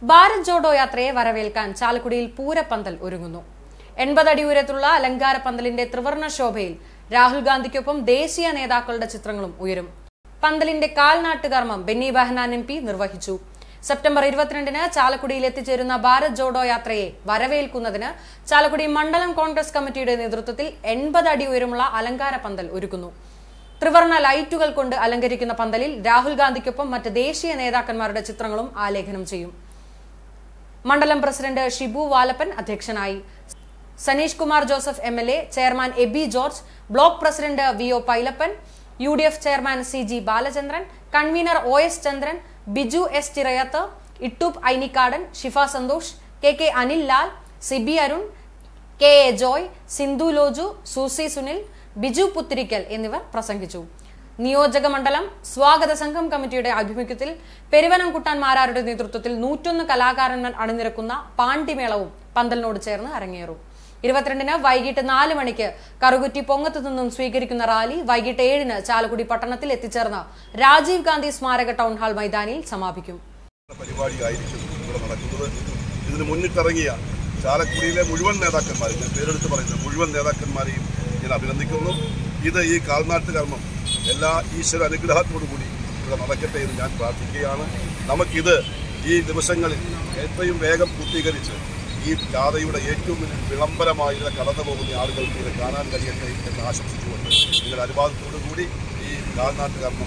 ഭാരത് ജോഡോ യാത്രയെ വരവേൽക്കാൻ ചാലക്കുടിയിൽ പൂരപ്പന്തൽ ഒരുങ്ങുന്നു എൺപത് അടി ഉയരത്തിലുള്ള അലങ്കാര പന്തലിന്റെ ത്രിവർണ ശോഭയിൽ രാഹുൽ ഗാന്ധിക്കൊപ്പം ദേശീയ നേതാക്കളുടെ ചിത്രങ്ങളും ഉയരും പന്തലിന്റെ കാൽനാട്ട് കർമ്മം ബെന്നി ബെഹനാൻ എം പി നിർവഹിച്ചു സെപ്റ്റംബർ ഇരുപത്തിരണ്ടിന് ചാലക്കുടിയിൽ എത്തിച്ചേരുന്ന ഭാരത് ജോഡോ യാത്രയെ വരവേൽക്കുന്നതിന് ചാലക്കുടി മണ്ഡലം കോൺഗ്രസ് കമ്മിറ്റിയുടെ നേതൃത്വത്തിൽ എൺപത് അടി ഉയരമുള്ള അലങ്കാര പന്തൽ ഒരുക്കുന്നു ത്രിവർണ ലൈറ്റുകൾ കൊണ്ട് അലങ്കരിക്കുന്ന പന്തലിൽ രാഹുൽ ഗാന്ധിക്കൊപ്പം മറ്റ് ദേശീയ നേതാക്കന്മാരുടെ ചിത്രങ്ങളും ആലേഖനം ചെയ്യും മണ്ഡലം പ്രസിഡന്റ് ഷിബു വാലപ്പൻ അധ്യക്ഷനായി Saneesh Kumar Joseph M L A chairman Aby George block president V O Pailappan U D F chairman C G Balachandran convener O S Chandran Biju S Chirayath Ittoop Ainikkadan Shifa Santhosh K K Anil Lal Siby Arun K A Joy Sindhu Loju Susy Sunil Biju Puthirikkal എന്നിവർ പ്രസംഗിച്ചു നിയോജക മണ്ഡലം സ്വാഗത സംഘം കമ്മിറ്റിയുടെ ആഭിമുഖ്യത്തിൽ പെരുവനംകുട്ടാൻ മാരാരുടെ നേതൃത്വത്തിൽ നൂറ്റൊന്ന് കലാകാരന്മാർ അണിനിരക്കുന്ന പാണ്ടിമേളവും പന്തലിനോട് ചേർന്ന് അരങ്ങേറും ഇരുപത്തിരണ്ടിന് വൈകിട്ട് നാല് മണിക്ക് കറുകുറ്റി പൊങ്ങത്തു നിന്നും സ്വീകരിക്കുന്ന റാലി വൈകിട്ട് ഏഴിന് ചാലക്കുടി പട്ടണത്തിൽ എത്തിച്ചേർന്ന രാജീവ് ഗാന്ധി സ്മാരക ടൗൺ ഹാൾ മൈതാനിയിൽ സമാപിക്കും പരിപാടിയായിരിക്കും ഇവിടെ നടക്കുന്നത് ഇതിന് മുന്നിട്ടിറങ്ങിയ ചാലക്കുടിയിലെ മുഴുവൻ നേതാക്കന്മാരെയും ഞാൻ പേരെടുത്ത് പറയുന്നത് മുഴുവൻ നേതാക്കന്മാരെയും ഞാൻ അഭിനന്ദിക്കുന്നു ഇത് ഈ കാൽനാട്ട് കർമ്മം എല്ലാ ഈശ്വര അനുഗ്രഹത്തോടു കൂടി ഇവിടെ നടക്കട്ടെ എന്ന് ഞാൻ പ്രാർത്ഥിക്കുകയാണ് നമുക്കിത് ഈ ദിവസങ്ങളിൽ എത്രയും വേഗം പൂർത്തീകരിച്ച് ഈ ജാഥയുടെ ഏറ്റവും വലിയ വിളംബരമായി ഇതിനെ കടന്നു പോകുന്ന ആളുകൾക്ക് ഇത് കാണാൻ കഴിയട്ടെ എന്ന് ആശംസിച്ചുകൊണ്ട് നിങ്ങളുടെ അനുവാദത്തോടു കൂടി ഈ കാൽനാട്ട് കർമ്മം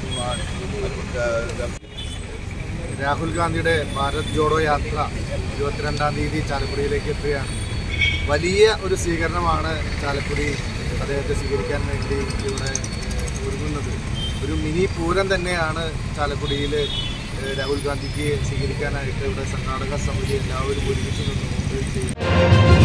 നടത്തുന്ന രാഹുൽ ഗാന്ധിയുടെ ഭാരത് ജോഡോ യാത്ര ഇരുപത്തിരണ്ടാം തീയതി ചാലക്കുടിയിലേക്ക് എത്തുകയാണ് വലിയ ഒരു സ്വീകരണമാണ് ചാലക്കുടി അദ്ദേഹത്തെ സ്വീകരിക്കാൻ വേണ്ടി ഇവിടെ ഏഹ്, ഒരുങ്ങുന്നത് ഒരു മിനി പൂരം തന്നെയാണ് ചാലക്കുടിയിൽ ഏഹ്, രാഹുൽ ഗാന്ധിക്ക് സ്വീകരിക്കാനായിട്ട് ഇവിടെ സംഘാടക സമിതി എല്ലാവരും ഒരുമിച്ച് നിന്നുകൊണ്ട് ചെയ്യുന്നത്